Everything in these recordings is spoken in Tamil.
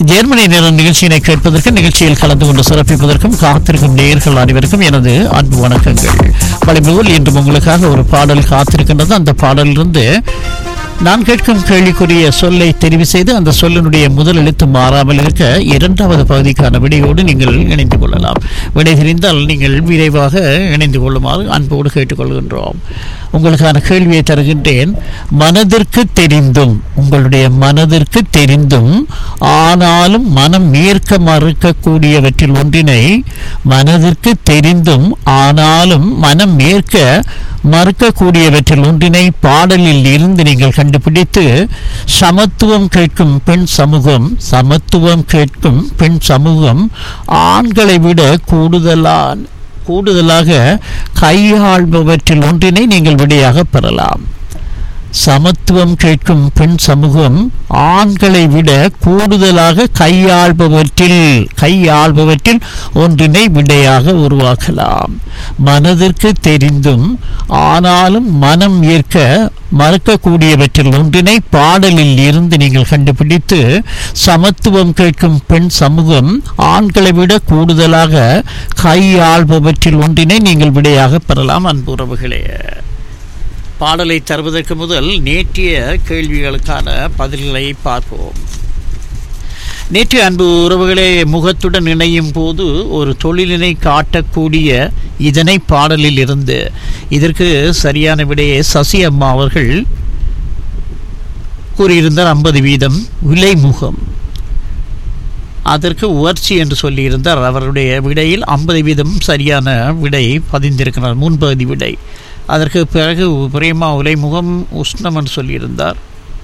ஜெர்மனி நேர நிகழ்ச்சியினை கேட்பதற்கு நிகழ்ச்சியில் கலந்து கொண்டு சிறப்பிப்பதற்கும் காத்திருக்கும் நேயர்கள் அனைவருக்கும் எனது அன்பு வணக்கங்கள் வழிபோல் இன்று உங்களுக்காக ஒரு பாடல் காத்திருக்கின்றது அந்த பாடலிலிருந்து நான் கேட்கும் கேள்விக்குரிய சொல்லை தெரிவு செய்து அந்த சொல்லினுடைய முதல் எழுத்து மாறாமல் இருக்க இரண்டாவது பகுதிக்கான விடையோடு நீங்கள் இணைந்து கொள்ளலாம் விடை தெரிந்தால் நீங்கள் விரைவாக இணைந்து கொள்ளுமாறு அன்போடு கேட்டுக்கொள்கின்றோம் உங்களுக்கான கேள்வியை தருகின்றேன் மனதிற்கு தெரிந்தும் உங்களுடைய மனதிற்கு தெரிந்தும் ஆனாலும் மனம் ஏற்க மறுக்கக்கூடியவற்றில் ஒன்றினை மனதிற்கு தெரிந்தும் ஆனாலும் மனம் ஏற்க மறுக்கக்கூடியவற்றில் ஒன்றினை பாடலில் இருந்து நீங்கள் கண்டுபிடித்து சமத்துவம் கேட்கும் பெண் சமூகம் சமத்துவம் கேட்கும் பெண் சமூகம் ஆண்களை விட கூடுதலான கூடுதலாக கையாள்பவற்றில் ஒன்றினை நீங்கள் விடையாக பெறலாம் சமத்துவம் கேட்கும் பெண் சமூகம் ஆண்களை விட கூடுதலாக கையாள்பவற்றில் கையாள்பவற்றில் ஒன்றினை விடையாக உருவாக்கலாம் மனதிற்கு தெரிந்தும் ஆனாலும் மனம் ஏற்க மறக்கக்கூடியவற்றில் ஒன்றினை பாடலில் இருந்து நீங்கள் கண்டுபிடித்து சமத்துவம் கேட்கும் பெண் சமூகம் ஆண்களை விட கூடுதலாக கையாள்பவற்றில் ஒன்றினை நீங்கள் விடையாக பெறலாம் அன்புறவுகளே பாடலை தருவதற்கு முதல் நேற்றைய கேள்விகளுக்கான பதில்களை பார்ப்போம் நேற்று அன்பு உறவுகளே முகத்துடன் இணையும் போது ஒரு தொழிலினை காட்டக்கூடிய இதனை பாடலில் இருந்து இதற்கு சரியான விடையை சசி அம்மா அவர்கள் கூறியிருந்தார் ஐம்பது வீதம் விலைமுகம் அதற்கு உவர்ச்சி என்று சொல்லியிருந்தார் அவருடைய விடையில் ஐம்பது வீதம் சரியான விடை பதிந்திருக்கிறார் முன்பகுதி விடை அதற்கு பிறகு பிரேமா உலைமுகம் உஷ்ணம் என்று சொல்லியிருந்தார்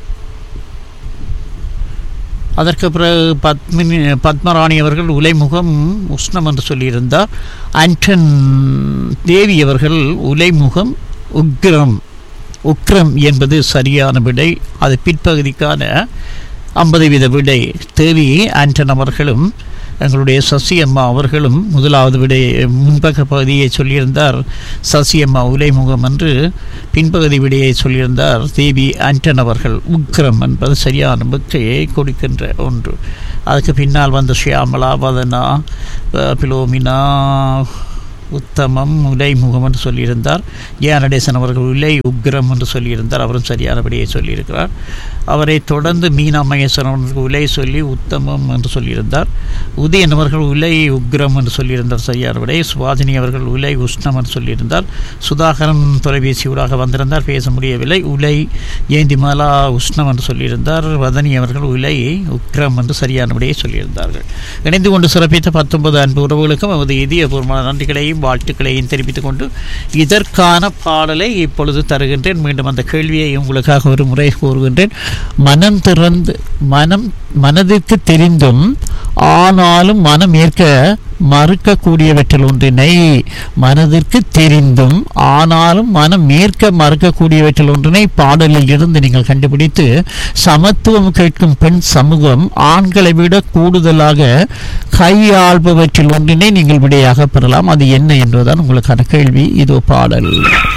அதற்கு பிறகு பத்மினி பத்மராணி அவர்கள் உலைமுகம் உஷ்ணம் என்று சொல்லியிருந்தார் ஆண்டன் தேவி அவர்கள் உலைமுகம் உக்ரம் உக்ரம் என்பது சரியான விடை அது பிற்பகுதிக்கான ஐம்பது வீத விடை தேவி ஆண்டன் அவர்களும் எங்களுடைய சசி அம்மா அவர்களும் முதலாவது விடை முன்பக்க பகுதியை சொல்லியிருந்தார் சசி அம்மா உலைமுகம் என்று பின்பகுதி விடையை சொல்லியிருந்தார் தேவி ஆண்டன் அவர்கள் உக்ரம் என்பது சரியான புக்கையை கொடுக்கின்ற ஒன்று அதுக்கு பின்னால் வந்த ஷியாமலா வதனா பிலோமினா உத்தமம் உலைமுகம் என்று சொல்லியிருந்தார் ஏ நடேசன் அவர்கள் உலை உக்ரம் என்று சொல்லியிருந்தார் அவரும் சரியான விடையை சொல்லியிருக்கிறார் அவரை தொடர்ந்து மீனா மகேஸ்வரன் அவர்கள் உலை சொல்லி உத்தமம் என்று சொல்லியிருந்தார் உதயன் அவர்கள் உலை உக்ரம் என்று சொல்லியிருந்தார் சரியான விடை சுவாதினி அவர்கள் உலை உஷ்ணம் என்று சொல்லியிருந்தார் சுதாகரன் தொலைபேசி ஊடாக வந்திருந்தார் பேச முடியவில்லை உலை ஏந்திமாலா உஷ்ணம் என்று சொல்லியிருந்தார் வதனி அவர்கள் உலை உக்ரம் என்று சரியான விடையை சொல்லியிருந்தார்கள் இணைந்து கொண்டு சிறப்பித்த பத்தொன்பது அன்பு உறவுகளுக்கும் நமது இதயபூர்வமான நன்றிகளையும் வாழ்த்துக்களையும் தெரிவித்துக் கொண்டு இதற்கான பாடலை இப்பொழுது தருகின்றேன் மீண்டும் அந்த கேள்வியை உங்களுக்காக ஒரு முறை கூறுகின்றேன் மனம் திறந்து மனம் மனதிற்கு தெரிந்தும் ஆனாலும் மனம் ஏற்க மறுக்கக்கூடியவற்றில் ஒன்றினை மனதிற்கு தெரிந்தும் ஆனாலும் மனம் ஏற்க மறுக்கக்கூடியவற்றில் ஒன்றினை பாடலில் இருந்து நீங்கள் கண்டுபிடித்து சமத்துவம் கேட்கும் பெண் சமூகம் ஆண்களை விட கூடுதலாக கையாள்பவற்றில் ஒன்றினை நீங்கள் விடையாக பெறலாம் அது என்ன என்பதுதான் உங்களுக்கான கேள்வி இதோ பாடல்